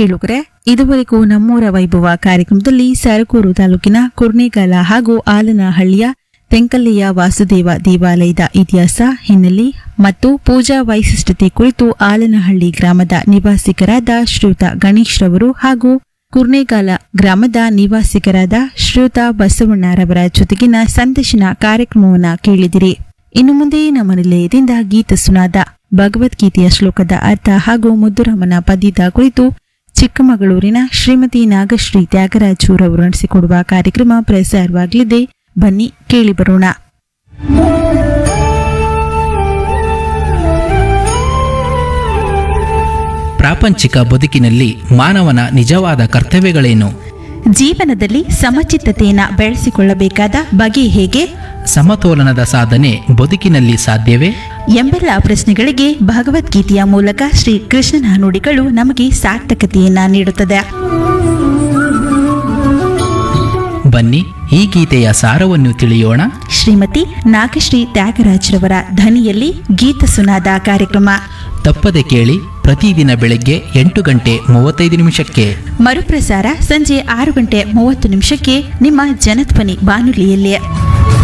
ಕೇಳುಗರೆ ಇದುವರೆಗೂ ನಮ್ಮೂರ ವೈಭವ ಕಾರ್ಯಕ್ರಮದಲ್ಲಿ ಸರಕೂರು ತಾಲೂಕಿನ ಕುರ್ನೇಗಾಲ ಹಾಗೂ ಆಲನಹಳ್ಳಿಯ ತೆಂಕಲ್ಲೆಯ ವಾಸುದೇವ ದೇವಾಲಯದ ಇತಿಹಾಸ ಹಿನ್ನೆಲೆ ಮತ್ತು ಪೂಜಾ ವೈಶಿಷ್ಟ್ಯತೆ ಕುರಿತು ಆಲನಹಳ್ಳಿ ಗ್ರಾಮದ ನಿವಾಸಿಗರಾದ ಶ್ರೀಯುತ ಗಣೇಶ್ ರವರು ಹಾಗೂ ಕುರ್ನೇಗಾಲ ಗ್ರಾಮದ ನಿವಾಸಿಗರಾದ ಶ್ರೀಯುತ ಬಸವಣ್ಣರವರ ಜೊತೆಗಿನ ಸಂದರ್ಶನ ಕಾರ್ಯಕ್ರಮವನ್ನ ಕೇಳಿದಿರಿ ಇನ್ನು ಮುಂದೆ ನಮ್ಮ ನಿಲಯದಿಂದ ಗೀತ ಸುನಾದ ಭಗವದ್ಗೀತೆಯ ಶ್ಲೋಕದ ಅರ್ಥ ಹಾಗೂ ಮುದ್ದುರಾಮನ ಪದ್ಯದ ಕುರಿತು ಚಿಕ್ಕಮಗಳೂರಿನ ಶ್ರೀಮತಿ ನಾಗಶ್ರೀ ತ್ಯಾಗರಾಜೂರವರು ನಡೆಸಿಕೊಡುವ ಕಾರ್ಯಕ್ರಮ ಪ್ರಸಾರವಾಗಲಿದೆ ಬನ್ನಿ ಕೇಳಿ ಬರೋಣ ಪ್ರಾಪಂಚಿಕ ಬದುಕಿನಲ್ಲಿ ಮಾನವನ ನಿಜವಾದ ಕರ್ತವ್ಯಗಳೇನು ಜೀವನದಲ್ಲಿ ಸಮಚಿತ್ತತೆಯನ್ನು ಬೆಳೆಸಿಕೊಳ್ಳಬೇಕಾದ ಬಗೆ ಹೇಗೆ ಸಮತೋಲನದ ಸಾಧನೆ ಬದುಕಿನಲ್ಲಿ ಸಾಧ್ಯವೇ ಎಂಬೆಲ್ಲ ಪ್ರಶ್ನೆಗಳಿಗೆ ಭಗವದ್ಗೀತೆಯ ಮೂಲಕ ಶ್ರೀ ಕೃಷ್ಣನ ನುಡಿಗಳು ನಮಗೆ ಸಾರ್ಥಕತೆಯನ್ನ ನೀಡುತ್ತದೆ ಬನ್ನಿ ಈ ಗೀತೆಯ ಸಾರವನ್ನು ತಿಳಿಯೋಣ ಶ್ರೀಮತಿ ನಾಗಶ್ರೀ ತ್ಯಾಗರಾಜ್ರವರ ಧ್ವನಿಯಲ್ಲಿ ಗೀತ ಸುನಾದ ಕಾರ್ಯಕ್ರಮ ತಪ್ಪದೆ ಕೇಳಿ ಪ್ರತಿದಿನ ಬೆಳಗ್ಗೆ ಎಂಟು ಗಂಟೆ ಮೂವತ್ತೈದು ನಿಮಿಷಕ್ಕೆ ಮರುಪ್ರಸಾರ ಸಂಜೆ ಆರು ಗಂಟೆ ಮೂವತ್ತು ನಿಮಿಷಕ್ಕೆ ನಿಮ್ಮ ಜನಧ್ವನಿ ಬಾನುಲಿಯಲ್ಲಿ